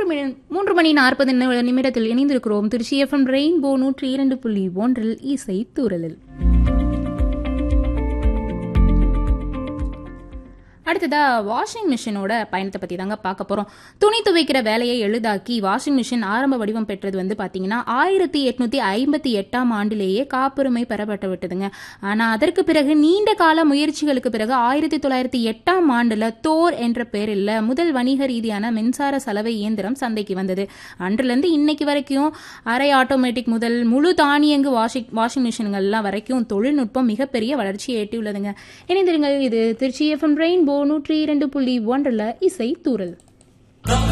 மணி மூன்று மணி நாற்பது நி- நிமிடத்தில் இணைந்திருக்கிறோம் திருச்சி எஃப்எம் ரெயின்போ நூற்றி இரண்டு புள்ளி ஒன்றில் இசை தூரலில் அடுத்ததா வாஷிங் மிஷினோட பயணத்தை பற்றி தாங்க பார்க்க போகிறோம் துணி துவைக்கிற வேலையை எளிதாக்கி வாஷிங் மிஷின் ஆரம்ப வடிவம் பெற்றது வந்து பார்த்தீங்கன்னா ஆயிரத்தி எட்நூற்றி ஐம்பத்தி எட்டாம் ஆண்டிலேயே காப்புரிமை பெறப்பட்டு விட்டதுங்க ஆனால் அதற்கு பிறகு நீண்ட கால முயற்சிகளுக்கு பிறகு ஆயிரத்தி தொள்ளாயிரத்தி எட்டாம் ஆண்டில் தோர் என்ற பெயரில் முதல் வணிக ரீதியான மின்சார சலவை இயந்திரம் சந்தைக்கு வந்தது அன்றிலிருந்து இன்னைக்கு வரைக்கும் அரை ஆட்டோமேட்டிக் முதல் முழு தானியங்கு வாஷிங் வாஷிங் மிஷின்கள்லாம் வரைக்கும் தொழில்நுட்பம் மிகப்பெரிய வளர்ச்சியை எட்டியுள்ளதுங்க இணைந்திருங்கள் இது திருச்சி எஃப்எம் ரெயின்போ நூற்றி இரண்டு புள்ளி ஒன்றில் இசை தூரல்